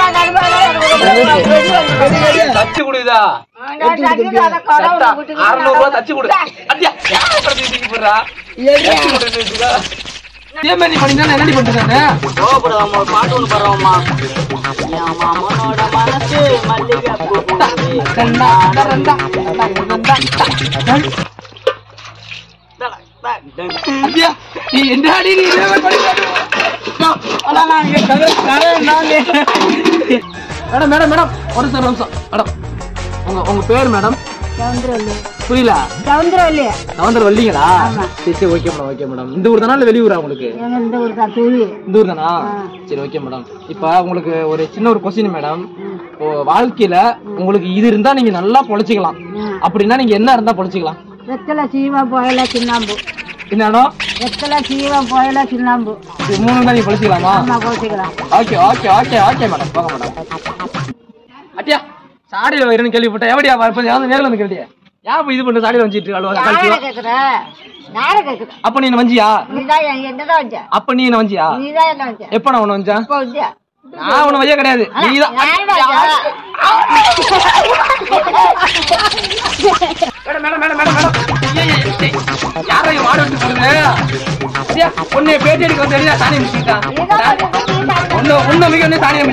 தச்சு கொடுதா அறுநூறு ரூபா தச்சு கொடு அத்தியா யாரை படுத்து தூக்கி போடுறா தச்சு கொடுத்துக்கா இதே மாதிரி பண்ணினா என்னடி பண்றானே கோபப்படுவாமா ஒரு பாட்டு ஒன்று பாடுவாமா என் மாமனோட மனசு மல்லிகை பூ பூவே. அத்தியா நீ என்னடி நீ இதே மாதிரி பண்ணிட்டு மேடம் மேடம் மேடம் ஒரு சார் நிமிஷம் மேடம் உங்க உங்க பேர் மேடம் புரியல சவுந்தரவல்லி நவந்தர் வள்ளீங்களா சரி சரி ஓகே மேடம் ஓகே மேடம் இந்த ஊர் தானா இல்ல வெளியூரா உங்களுக்கு எங்க இந்த ஊர் தான் துளி இந்த ஊர் தானா சரி ஓகே மேடம் இப்ப உங்களுக்கு ஒரு சின்ன ஒரு கொஸ்டின் மேடம் இப்போ வாழ்க்கையில உங்களுக்கு இது இருந்தா நீங்க நல்லா பொழைச்சிக்கலாம் அப்படின்னா நீங்க என்ன இருந்தா பொழைச்சிக்கலாம் வெத்தலை சீவம் போயல சின்னாம்பு என்னடோ வெத்தலை சீவம் போயல சின்னாம்பு இது மூணு தான் நீங்க பொழைச்சிக்கலாமா நம்ம போச்சுக்கலாம் okay okay okay okay madam போங்க மேடம் அட்டியா சாடியில வயிறுன்னு கேள்விப்பட்டேன் எவடியா இப்போ யாரும் நேரில் வந்து கேட்டியா ஏன் இப்போ இது பண்ண சாடியில வஞ்சிட்டு அழுவா யாரை கேக்குற யாரை கேக்குற அப்ப நீ என்ன வஞ்சியா நீதான் என் என்னதான் வச்ச அப்ப நீ என்ன வஞ்சியா நீதான் என்ன வச்ச எப்ப நான் உன்னை வஞ்சேன் இப்போ வச்ச நான் உன்னை வைய கிடையாது நீதான் madam madam madam madam madam ஏய், ஏய், ஏய், யாரை இவன் மாடு விட்டு போடுது அடியா உன்னை பேட்டி எடுக்க வந்து வெளியே சாணி மிச்சிட்டான் ஒன்னு ஒன்னு மிக ஒன்னு சாணி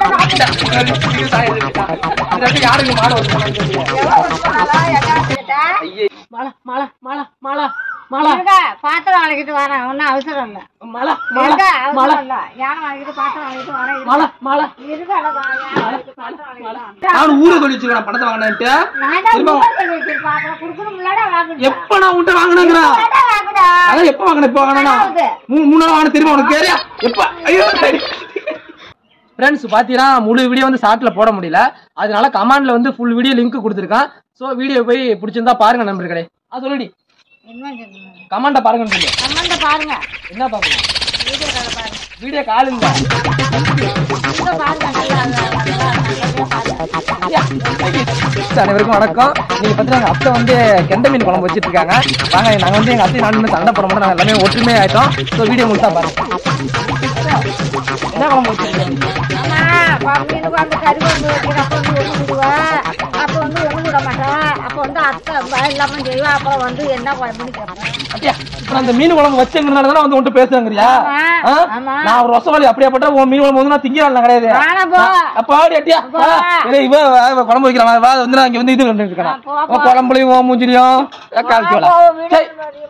மிச்சிட்டான் யாருக்கு மாடு வந்து போனான்னு தெரியல. ஐயே மாலா மாலா மாலா மாலா மாலா பாத்திரம் வாங்கிட்டு வரேன் ஒன்னும் அவசரம் இல்ல மாலா இருக்க மாலா அவசரம் இல்ல யானை வாங்கிட்டு பாத்திரம் வாங்கிட்டு வரேன் மாலா மாலா இருக்க யானை வாங்கிட்டு பாத்திரம் வாங்கிட்டு வரேன் நான் ஊரை சொல்லி வச்சிருக்கேன் பணத்தை வாங்கினேன்ட்டு நான் தான் திரும்ப மூட்டை வச்சிருக்கேன் பாத்திரம் குடுக்கணும்லடா வாங்கிட்டேன் எப்ப நான் உன்ட்ட வாங்கினேங்கிறா வாங்குடா அதான் எப்ப வாங்கின எப்ப வாங்கினா ஆகுது. மூணு நாள் வாங்கின தெரியுமா உனக்கு தெரியா எப்ப ஐயோ ஃப்ரெண்ட்ஸ் பார்த்தீங்கன்னா முழு வீடியோ வந்து ஷார்ட்ல போட முடியல அதனால கமாண்ட்ல வந்து ஃபுல் வீடியோ லிங்க் கொடுத்துருக்கான் ஸோ வீடியோ போய் பிடிச்சிருந்தா பாருங்க நண்பர்களே அது சொல்லுடி என்ன சொல்லுங்க கமாண்ட பாருங்கன்னு சொல்லு கமெண்ட பாருங்க என்ன பார்க்கணும் வீடியோ கால பாருங்க வீடியோ கால் இல்ல இங்க பாருங்க நல்லா நல்லா நல்லா பாருங்க அனைவருக்கும் வணக்கம் நீங்க பார்த்தீங்கன்னா எங்க அத்தை வந்து கெண்டை மீன் குழம்பு வச்சிட்டு இருக்காங்க வாங்க நாங்க வந்து எங்க அத்தை நானும் சண்டை போட மாட்டோம் நாங்க எல்லாமே ஒற்றுமை ஆயிட்டோம் ஸோ வீடியோ முழுசா பாருங்க என்ன குழம்பு வச்சிருக்கீங்க ஆமா மீன் குழம்பு கறி குழம்பு வைக்கிற அப்ப வந்து ஒண்ணு விடுவா அப்ப வந்து ஒண்ணு விட மாட்டேன் அப்ப வந்து அத்தை பயம் இல்லாம செய்வா அப்புறம் வந்து என்ன குழம்புன்னு கேட்பேன் அட்டியா, இப்ப நான் அந்த மீன் குழம்பு வச்சதுனால தானே வந்து உன்கிட்ட பேசுறேங்கறியா ஆமா, ஆமா. நான் ஒரு ரசவாளி அப்படியே பட்டா உன் மீன் குழம்பு வந்து நான் திங்கிறாள் கிடையாது வேணாம் போ. நான்- அப்ப ஆடி அட்டியா போ. ஆ, இல்லை, இவ வா, இவ குழம்பு வைக்கிறான் வா வந்து நான் இங்க வந்து இது பண்ணிட்டு இருக்கேன் போ, போ. உன் குழம்புலையும் உன் மூஞ்சிலையும் காலிச்சு போ, வீடு சரி முன்னாடி